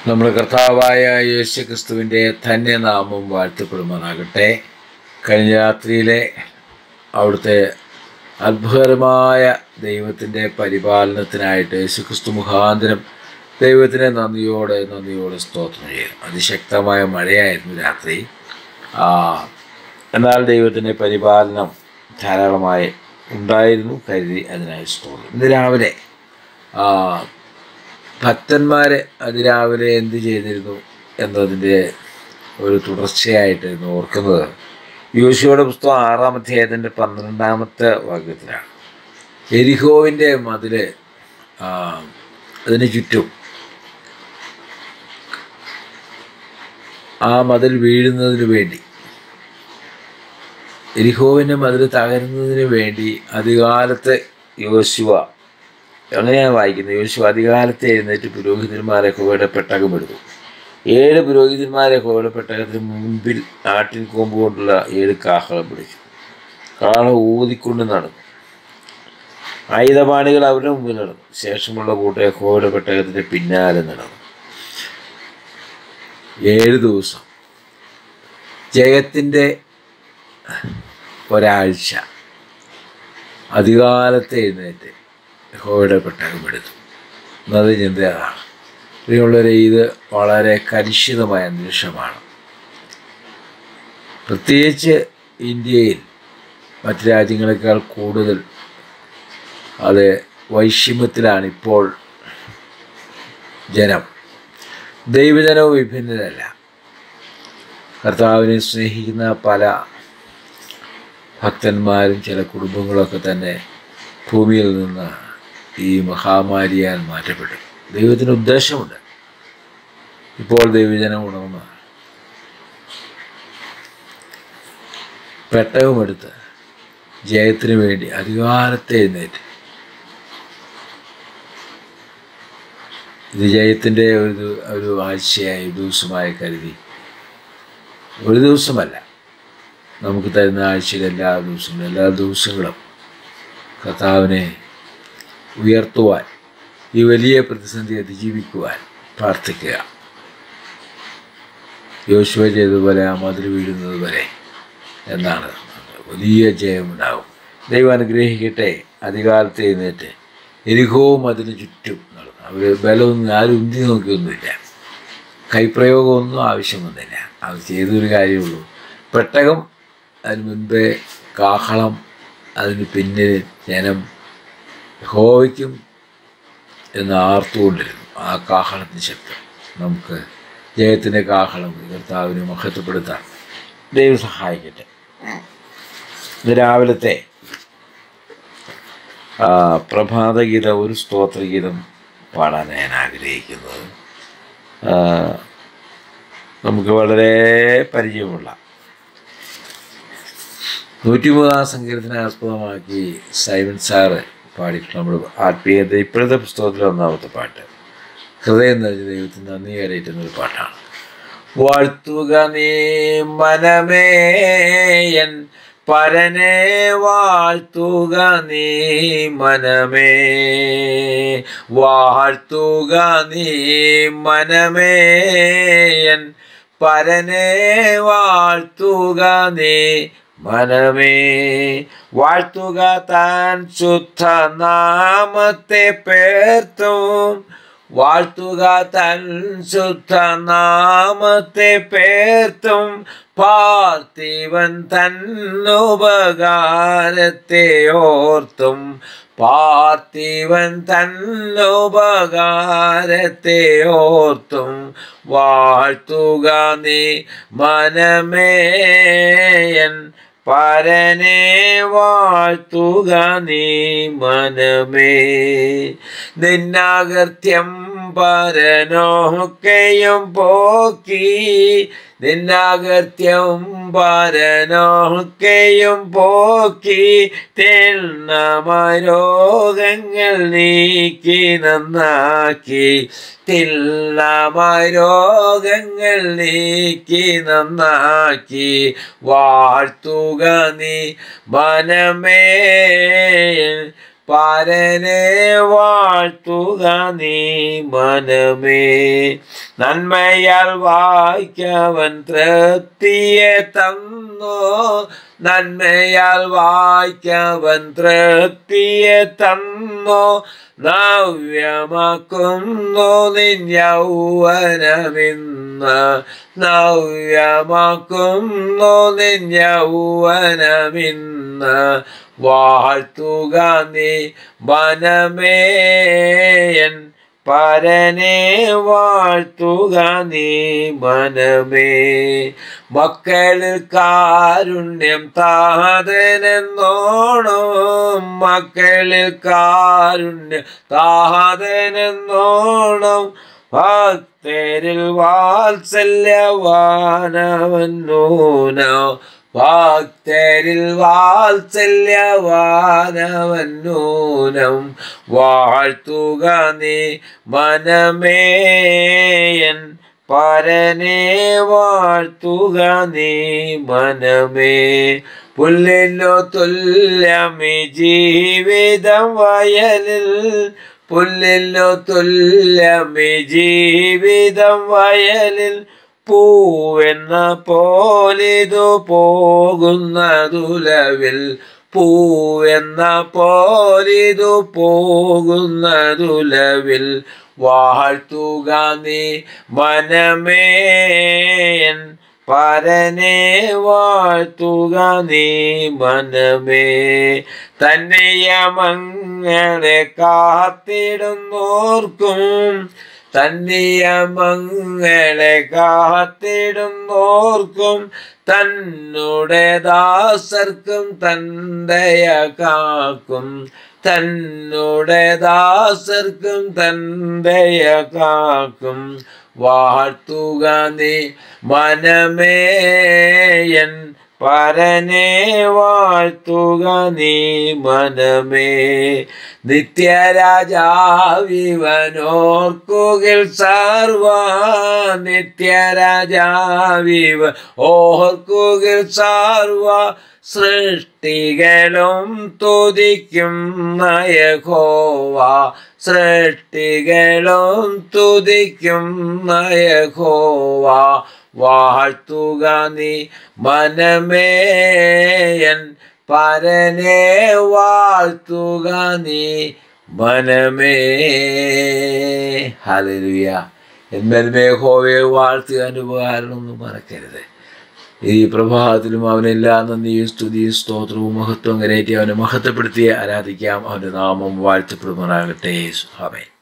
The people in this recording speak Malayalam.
നമ്മുടെ കർത്താവായ യേശു ക്രിസ്തുവിൻ്റെ ധന്യനാമം വാഴ്ത്തപ്പെടുമാറാകട്ടെ കഴിഞ്ഞ രാത്രിയിലെ അവിടുത്തെ അത്ഭുതകരമായ ദൈവത്തിൻ്റെ പരിപാലനത്തിനായിട്ട് യേശു ക്രിസ്തു മുഖാന്തരം ദൈവത്തിനെ നന്ദിയോടെ നന്ദിയോടെ സ്തോത്രം ചെയ്യുന്നു അതിശക്തമായ മഴയായിരുന്നു രാത്രി ആ, എന്നാൽ ദൈവത്തിൻ്റെ പരിപാലനം ധാരാളമായി ഉണ്ടായിരുന്നു കരുതി അതിനായി സ്തോത്രം ഇന്ന് രാവിലെ ആ, ഭക്തന്മാർ അതിരാവിലെ എന്ത് ചെയ്തിരുന്നു എന്നതിൻ്റെ ഒരു തുടർച്ചയായിട്ടായിരുന്നു ഓർക്കുന്നത് യോശുവയുടെ പുസ്തകം ആറാം അധ്യായത്തിൻ്റെ പന്ത്രണ്ടാമത്തെ വാക്യത്തിലാണ് എരിഹോവിൻ്റെ മതില് ആ, അതിന് ചുറ്റും ആ മതിൽ വീഴുന്നതിന് വേണ്ടി എരിഹോവിൻ്റെ മതിൽ തകരുന്നതിന് വേണ്ടി അധികാലത്ത് യോശുവ അങ്ങനെയാണ് വായിക്കുന്നത് യോശു അധികാലത്ത് എഴുന്നേറ്റ് പുരോഹിതന്മാരെ ഹോയുടെ പെട്ടകം എടുത്തു ഏഴ് പുരോഹിതന്മാരെ ഹോയുടെ പെട്ടകത്തിന് മുൻപിൽ ആട്ടിൻ കൊമ്പ് കൊണ്ടുള്ള ഏഴ് കാഹളം പിടിച്ചു കാഹളം ഊതിക്കൊണ്ട് നടന്നു ആയുധപാണികൾ അവരുടെ മുമ്പിൽ നടന്നു ശേഷമുള്ള കൂട്ടയെ ഹോയുടെ പെട്ടകത്തിൻ്റെ പിന്നാലെ നടന്നു ഏഴ് ദിവസം ജയത്തിൻ്റെ ഒരാഴ്ച അധികാലത്ത് എഴുന്നേറ്റ് യഹോവയുടെ പെട്ടകം എടുത്തു എന്നത് ചിന്ത അതാണ് പ്രിയമുള്ളവരെ ഇത് വളരെ കലുഷിതമായ അന്തരീക്ഷമാണ് പ്രത്യേകിച്ച് ഇന്ത്യയിൽ മറ്റ് രാജ്യങ്ങളെക്കാൾ കൂടുതൽ അത് വൈഷമ്യത്തിലാണ് ഇപ്പോൾ ജനം ദൈവജനവും വിഭിന്നരല്ല കർത്താവിനെ സ്നേഹിക്കുന്ന പല ഭക്തന്മാരും ചില കുടുംബങ്ങളൊക്കെ തന്നെ ഭൂമിയിൽ നിന്ന് ഈ മഹാമാരിയാൽ മാറ്റപ്പെട്ടു ദൈവത്തിന് ഉദ്ദേശമുണ്ട് ഇപ്പോൾ ദൈവജനം ഉണർന്ന് പെട്ടകമെടുത്ത് ജയത്തിന് വേണ്ടി അധികാരത്തെ എഴുന്നേറ്റ് ഇത് ജയത്തിൻ്റെ ഒരു ദി- ഒരു ആഴ്ചയായി ദിവസമായി കരുതി ഒരു ദിവസമല്ല നമുക്ക് തരുന്ന ആഴ്ചയിൽ എല്ലാ ദിവസങ്ങളും എല്ലാ ദിവസങ്ങളും കർത്താവിനെ ഉയർത്തുവാൻ ഈ വലിയ പ്രതിസന്ധി അതിജീവിക്കുവാൻ പ്രാർത്ഥിക്കുക യോശുവ ചെയ്തതുപോലെ ആ മതിൽ വീഴുന്നത് വരെ എന്നാണ് വലിയ ജയമുണ്ടാകും ദൈവം അനുഗ്രഹിക്കട്ടെ അധികാലത്ത് എഴുന്നേറ്റ് എരിഹവും അതിന് ചുറ്റും നടന്നു അവർ ബലമൊന്നും ആരും ഉന്തി നോക്കിയൊന്നുമില്ല കൈപ്രയോഗമൊന്നും ആവശ്യം വന്നില്ല അത് ചെയ്തൊരു കാര്യമുള്ളൂ പെട്ടകം അതിന് മുൻപേ കാഹളം അതിന് പിന്നിൽ ജനം ഹോവയ്ക്കും എന്ന് ആർത്തുകൊണ്ടിരുന്നു ആ കാഹളത്തിന് ശബ്ദം നമുക്ക് ജയത്തിൻ്റെ കാഹളം കർത്താവിനെ മഹത്വപ്പെടുത്താൻ ദൈവം സഹായിക്കട്ടെ ഇത് രാവിലത്തെ ആ, പ്രഭാതഗീതം ഒരു സ്തോത്രഗീതം പാടാൻ ഞാൻ ആഗ്രഹിക്കുന്നത് ആ, നമുക്ക് വളരെ പരിചയമുള്ള നൂറ്റിമൂന്നാം സങ്കീർത്തനെ ആസ്പദമാക്കി സൈമൻ സാറ് പാടിയിട്ടുള്ള നമ്മൾ ആത്മീയത ഇപ്പോഴത്തെ പുസ്തകത്തിലെ ഒന്നാമത്തെ പാട്ട് ഹൃദയം നിറഞ്ഞ ദൈവത്തിന് നന്ദി കരയിട്ടുന്ന ഒരു പാട്ടാണ് വാഴ്ത്തുക നീ മനമേയൻ പരനെ വാഴ്ത്തുക നീ മനമേ വാഴ്ത്തുക നീ മനമേയൻ പരനെ വാഴ്ത്തുക നീ മനമേ വാഴ്ത്തുക താൻ ശുദ്ധ നാമത്തെ പേർത്തും വാഴ്ത്തുക തൻ ശുദ്ധ നാമത്തെ പേർത്തും പാർത്ഥിവൻ തന്നുപകാരത്തെ ഓർത്തും പാർത്ഥിവൻ തന്നുപകാരത്തെ ഓർത്തും വാഴ്ത്തുക നീ മനമേയൻ പരനെ വാഴ്ത്തുക നീ മനമേ നിന്നാകൃത്യം പരനോക്കെയും പോക്കി നിന്നാകൃത്യം പരനോക്കെയും പോക്കി തിണ്ണമരോഗങ്ങൾ നീക്കി നന്നാക്കി തില്ലമരോഗങ്ങൾ നീക്കി നന്നാക്കി വാഴ്ത്തുക നീ മനമേ പരനെ വാഴ്ത്തുക നീ മനമേ നന്മയാൽ വായിക്കവൻ തൃപ്തിയെ തന്നോ നന്മയാൽ വായിക്കവൻ തൃപ്തിയെ തന്നോ നവ്യമാക്കുന്നു നിൻ യൗവനമിന്ന് നവ്യമാക്കുന്നു നിൻ യൗവനമിന്ന് വാഴ്ത്തുക നീ വനമേയൻ പരനെ വാഴ്ത്തുക നീ മനമേ മക്കളിൽ കാരുണ്യം താതനെന്നോണം മക്കളിൽ കാരുണ്യം താതനെന്നോണം ഭക്തരിൽ വാത്സല്യവാനവന്നൂനോ ഭക്തരിൽ വാത്സല്യവാനവന്നൂനം വാഴ്ത്തുക നീ മനമേയൻ പരനെ വാഴ്ത്തുക നീ മനമേ പുല്ലിലോ തുല്യമി ജീവിതം വയലിൽ പുല്ലിലോ തുല്യമി ജീവിതം വയലിൽ പൂവെന്ന പോലിതു പോകുന്നതുലവിൽ പൂവെന്ന പോലിതു പോകുന്നതുലവിൽ വാഴ്ത്തുക നീ മനമേയൻ പരനെ വാഴ്ത്തുക നീ മനമേ തന്നെയമങ്ങളെ കാത്തിടുന്നോർക്കും തന്നിയമങ്ങളെ കാത്തിടുന്നോർക്കും തന്നുടെ ദാസർക്കും തന്തയ കാക്കും തന്നുടെ ദാസർക്കും തന്തയ കാക്കും വാഴ്ത്തുക നീ മനമേയൻ പരനെ വാഴ്ത്തുക നീ മനമേ നിത്യരാജാവിവനോർക്കുകിൽ സർവ നിത്യരാജാവിവ ഓർക്കുകിൽ സർവ സൃഷ്ടികളും തുതിക്കും നയഹോവ സൃഷ്ടികളും തുതിക്കും നയഹോവ വാഴ്ത്തുക നീ മനമേയൻ പരനെ വാഴ്ത്തുക നീ മനമേ ഹലലുയ എന്മേൽമേ ഹോവയെ വാഴ്ത്തുക ഉപകാരമൊന്നും മറക്കരുത് ഈ പ്രഭാതത്തിലും അവനെല്ലാ നന്ദിയും സ്തുതിയും സ്തോത്രവും മഹത്വം കരയറ്റി അവനെ മഹത്വപ്പെടുത്തി ആരാധിക്കാം അവൻ്റെ നാമം വാഴ്ത്തപ്പെടുമാറാകട്ടെ ആമേൻ